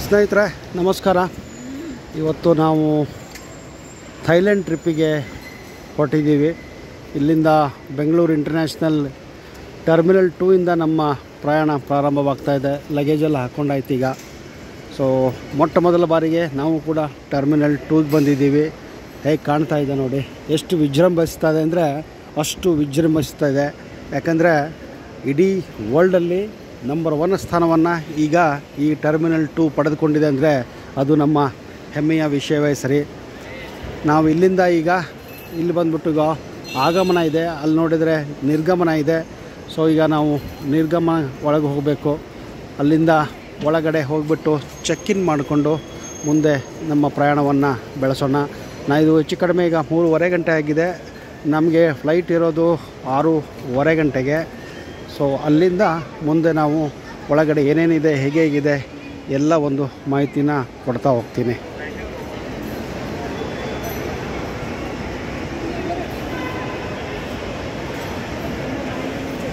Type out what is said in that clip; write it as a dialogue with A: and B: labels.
A: ಸ್ನೇಹಿತರೆ ನಮಸ್ಕಾರ ಇವತ್ತು ನಾವು ಥೈಲ್ಯಾಂಡ್ ಟ್ರಿಪ್ಪಿಗೆ ಹೊರಟಿದ್ದೀವಿ ಇಲ್ಲಿಂದ ಬೆಂಗಳೂರು ಇಂಟರ್ನ್ಯಾಷನಲ್ ಟರ್ಮಿನಲ್ ಟೂ ಇಂದ ನಮ್ಮ ಪ್ರಯಾಣ ಪ್ರಾರಂಭವಾಗ್ತಾ ಇದೆ ಲಗೇಜ್ ಎಲ್ಲ ಹಾಕ್ಕೊಂಡಾಯ್ತು ಈಗ ಸೊ ಮೊಟ್ಟ ಮೊದಲ ಬಾರಿಗೆ ನಾವು ಕೂಡ ಟರ್ಮಿನಲ್ ಟೂಗೆ ಬಂದಿದ್ದೀವಿ ಹೇಗೆ ಕಾಣ್ತಾ ಇದೆ ನೋಡಿ ಎಷ್ಟು ವಿಜೃಂಭಿಸ್ತಾ ಇದೆ ಅಂದರೆ ಅಷ್ಟು ವಿಜೃಂಭಿಸ್ತಾ ಇದೆ ಯಾಕಂದರೆ ಇಡೀ ವರ್ಲ್ಡಲ್ಲಿ ನಂಬರ್ ಒನ್ ಸ್ಥಾನವನ್ನು ಈಗ ಈ ಟರ್ಮಿನಲ್ ಟೂ ಪಡೆದುಕೊಂಡಿದೆ ಅಂದರೆ ಅದು ನಮ್ಮ ಹೆಮ್ಮೆಯ ವಿಷಯವೇ ಸರಿ ನಾವು ಇಲ್ಲಿಂದ ಈಗ ಇಲ್ಲಿ ಬಂದ್ಬಿಟ್ಟು ಈಗ ಆಗಮನ ಇದೆ ಅಲ್ಲಿ ನೋಡಿದರೆ ನಿರ್ಗಮನ ಇದೆ ಸೊ ಈಗ ನಾವು ನಿರ್ಗಮನ ಒಳಗೆ ಹೋಗಬೇಕು ಅಲ್ಲಿಂದ ಒಳಗಡೆ ಹೋಗಿಬಿಟ್ಟು ಚೆಕ್ ಇನ್ ಮಾಡಿಕೊಂಡು ಮುಂದೆ ನಮ್ಮ ಪ್ರಯಾಣವನ್ನು ಬೆಳೆಸೋಣ ನಾ ಇದು ಹೆಚ್ಚು ಕಡಿಮೆ ಈಗ ಮೂರುವರೆ ಗಂಟೆ ಆಗಿದೆ ನಮಗೆ ಫ್ಲೈಟ್ ಇರೋದು ಆರೂವರೆ ಗಂಟೆಗೆ ಸೊ ಅಲ್ಲಿಂದ ಮುಂದೆ ನಾವು ಒಳಗಡೆ ಏನೇನಿದೆ ಹೇಗೆ ಹೇಗಿದೆ ಎಲ್ಲ ಒಂದು ಮಾಹಿತಿನ ಕೊಡ್ತಾ ಹೋಗ್ತೀನಿ